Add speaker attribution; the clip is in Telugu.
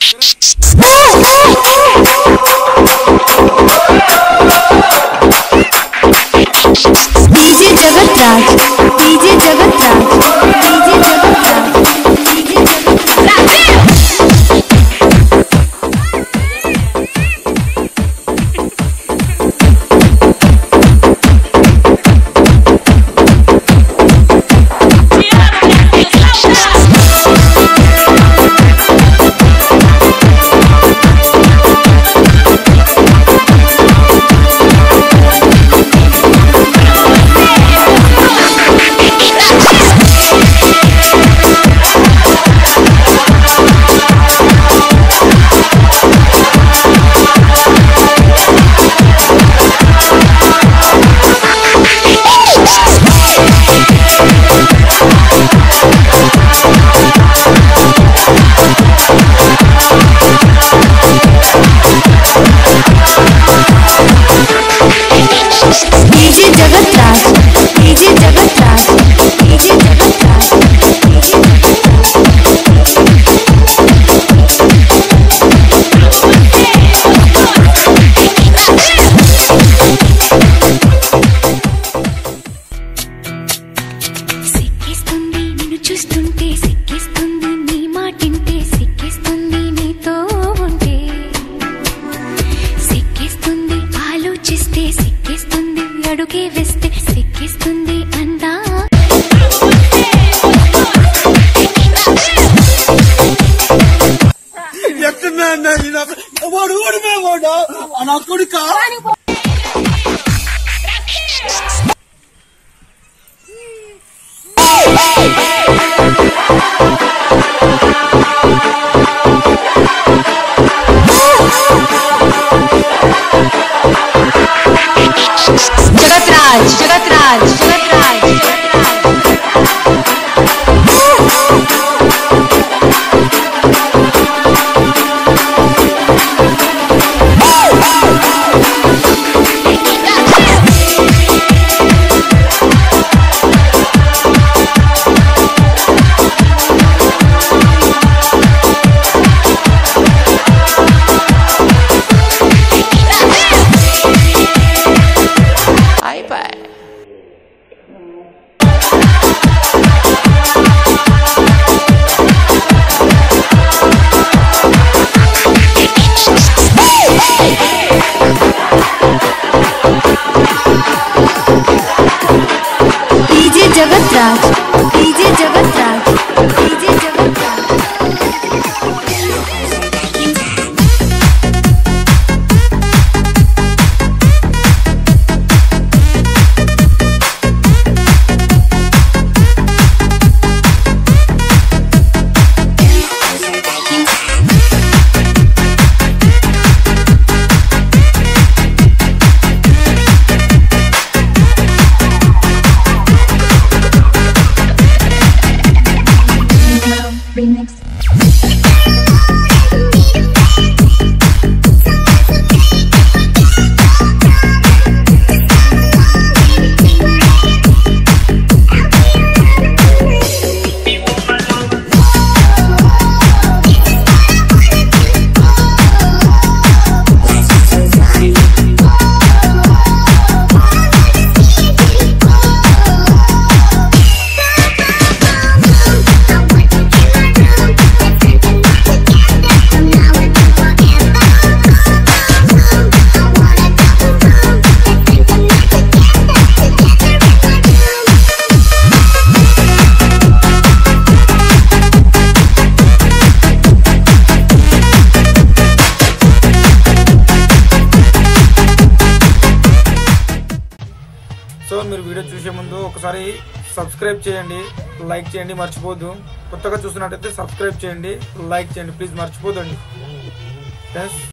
Speaker 1: डीजे जगत राज डीजे जगत राज डीजे जगत राज डीजे जगत राज डीजे जगत राज डीजे जगत राज डीजे जगत राज डीजे जगत राज సిక్కిస్తుంది నిన్ను చూస్తుంటే సిక్కిస్తుంది నీ మాటింటే సిక్కిస్తుంది నీతో ఉంటే సిక్కిస్తుంది ఆలోచిస్తే సిక్కిస్తుంది అడుగే వేస్తే సిక్కిస్తుంది అందా
Speaker 2: ఎక్కడ వాడు వాడు వాడు నా కొడుక
Speaker 1: జగత్ రాజ్ జగత్ రాజ్ జగత్ రాజ్ జగత్ రాజ్ डीजे जगत राज डीजे जगत राज डीजे जगत राज
Speaker 2: సో మీరు వీడియో చూసే ముందు ఒకసారి సబ్స్క్రైబ్ చేయండి లైక్ చేయండి మర్చిపోద్దు కొత్తగా చూస్తున్నట్టయితే సబ్స్క్రైబ్ చేయండి లైక్ చేయండి ప్లీజ్ మర్చిపోదండి ఫ్రెండ్స్